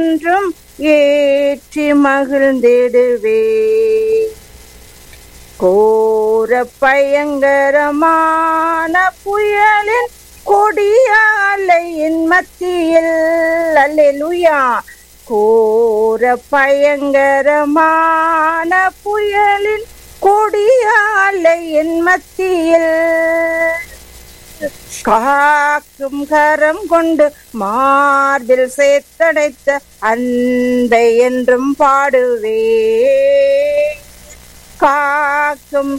என்றும் ஏற்றி மகிழ்ந்திடுவே கோர பயங்கரமான புயலின் கொடிய அலையின் மத்தியில் அல்லேலூயா கோர பயங்கரமான புயலின் கொடிய அலையின் மத்தியில் காக்கும் கரம் கொண்டு மார்பில் சேர்த்தடைத்த அன்பை என்றும் பாடுவே காக்கும்